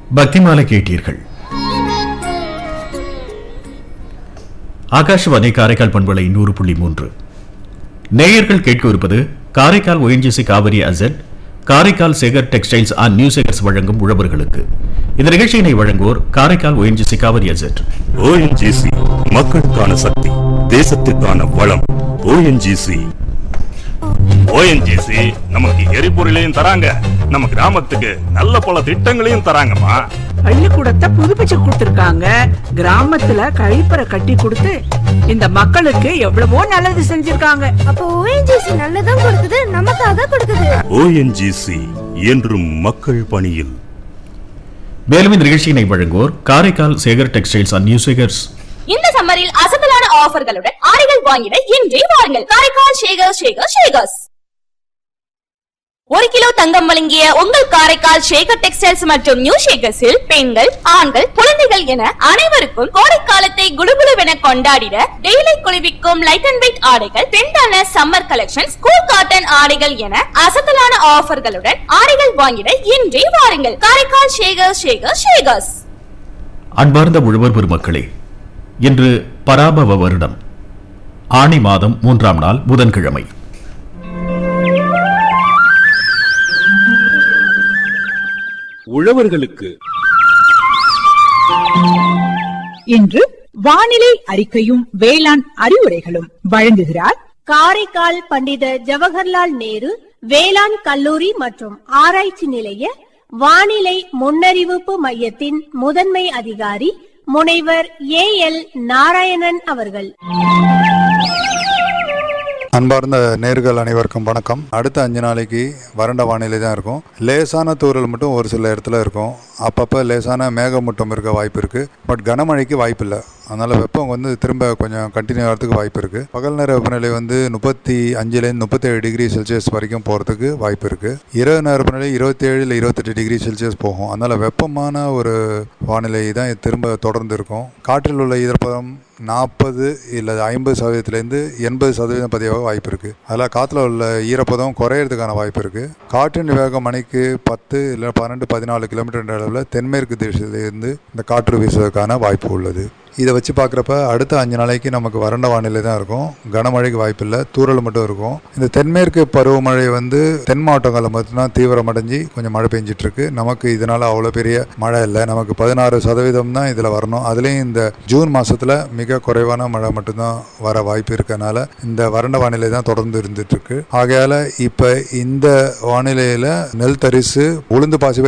பக்திமாலை கேட்டீர்கள் ஆகாஷவாணி காரைக்கால் பண்பலை நூறு புள்ளி மூன்று நேயர்கள் கேட்கவிருப்பது Karaikal ONGC Cauvery asset Karaikal Sekar textiles and new Sekars வழங்கும் உழவர்களுக்கு இந்த நிகழ்ச்சியினை வழங்குவோர் Karaikal ONGC Cauvery asset ONGC மக்களுக்கான சக்தி தேசத்திற்கான வளம் ஓஎன்ஜிசி ஓஎன்ஜிசி நமக்கு எரிபொருளையும் தராங்க நம்ம கிராமத்துக்கு நல்ல பல திட்டங்களையும் தராங்கம்மா பள்ளிக்கூடத்தை புதுப்பிச்சு கொடுத்திருக்காங்க கிராமத்துல கழிப்பறை கட்டி கொடுத்து இந்த மக்களுக்கு எவ்வளவோ நல்லது செஞ்சிருக்காங்க அப்போ ஓஎன்ஜிசி நல்லதும் கொடுக்குது நமக்காக கொடுக்குது ஓஎன்ஜிசி என்றும் மக்கள் பணியில் மேலும் இந்த நிகழ்ச்சியினை வழங்குவோர் Karaikal Sekar textiles and new Sekars இந்த சம்மரில் அசத்தலான ஆஃபர்களுடன் ஆடைகள் வாங்கிட இன்றே வாருங்கள் காரைக்கால் ஷேகர் ஷேகர் ஷேகர்ஸ் ஒரு கிலோ தங்கம் வழங்கிய உங்கள் காரைக்கால் ஷேகர் டெக்ஸ்டைல்ஸ் மற்றும் நியூ ஷேகர்ஸில் பெண்கள் ஆண்கள் குழந்தைகள் என அனைவருக்கும் கோடைக்காலத்தை குடுகுடுவென கொண்டாடிட டெய்லி குளிர்விக்கும் லைட் அண்ட் வெயிட் ஆடைகள் பெண்டான சம்மர் கலெக்ஷன் ஸ்கூல் காட்டன் ஆடைகள் என அசத்தலான ஆஃபர்களுடன் ஆடைகள் வாங்கிட இன்றே வாருங்கள் காரைக்கால் ஷேகர் ஷேகர் ஷேகர்ஸ் அன்பார்ந்த உழவர் பெருமக்களே இன்று பராபவ வருடம் ஆணி மாதம் மூன்றாம் நாள் புதன்கிழமை உழவர்களுக்கு இன்று வானிலை அறிக்கையும் வேளாண் அறிவுரைகளும் வழங்குகிறார் காரைக்கால் பண்டித ஜவஹர்லால் நேரு வேளாண் கல்லூரி மற்றும் ஆராய்ச்சி நிலைய வானிலை முன்னறிவிப்பு மையத்தின் முதன்மை அதிகாரி முனைவர் ஏ எல் நாராயணன் அவர்கள் அன்பார்ந்த நேர்கள் அனைவருக்கும் வணக்கம் அடுத்த அஞ்சு நாளைக்கு வறண்ட வானிலை தான் இருக்கும் லேசான தூறல் மட்டும் ஒரு சில இடத்துல இருக்கும் அப்பப்போ லேசான மேகமூட்டம் இருக்க வாய்ப்பு இருக்குது பட் கனமழைக்கு வாய்ப்பு இல்லை அதனால் வெப்பம் வந்து திரும்ப கொஞ்சம் கண்டினியூ ஆகிறதுக்கு வாய்ப்பு இருக்குது பகல் நேர வெப்பநிலை வந்து முப்பத்தி அஞ்சுலேருந்து முப்பத்தேழு டிகிரி செல்சியஸ் வரைக்கும் போகிறதுக்கு வாய்ப்பு இருக்குது இரவு நேர வெப்பநிலை இருபத்தேழு இல்லை இருபத்தெட்டு டிகிரி செல்சியஸ் போகும் அதனால் வெப்பமான ஒரு வானிலை தான் திரும்ப தொடர்ந்து இருக்கும் காற்றில் உள்ள ஈரப்பதம் நாற்பது இல்லை ஐம்பது சதவீதத்துலேருந்து எண்பது சதவீதம் பதிவாக வாய்ப்பு இருக்குது அதில் காற்றுல உள்ள ஈரப்பதம் குறையிறதுக்கான வாய்ப்பு இருக்குது காற்றின் வேகம் மணிக்கு பத்து இல்லை பன்னெண்டு பதினாலு கிலோமீட்டர் அளவில் தென்மேற்கு திசையிலிருந்து இந்த காற்று வீசுவதற்கான வாய்ப்பு உள்ளது இதை வச்சு பார்க்குறப்ப அடுத்த அஞ்சு நாளைக்கு நமக்கு வறண்ட வானிலை தான் இருக்கும் கனமழைக்கு வாய்ப்பு இல்லை தூறல் மட்டும் இருக்கும் இந்த தென்மேற்கு பருவமழை வந்து தென் மாவட்டங்களில் மட்டும்தான் தீவிரமடைஞ்சு கொஞ்சம் மழை பெஞ்சிட்டு இருக்கு நமக்கு இதனால் அவ்வளோ பெரிய மழை இல்லை நமக்கு பதினாறு சதவீதம் தான் இதில் வரணும் அதுலேயும் இந்த ஜூன் மாதத்தில் மிக குறைவான மழை மட்டும்தான் வர வாய்ப்பு இருக்கனால இந்த வறண்ட வானிலை தான் தொடர்ந்து இருந்துட்டு இருக்கு ஆகையால் இப்போ இந்த வானிலையில் நெல் தரிசு உளுந்து பாசி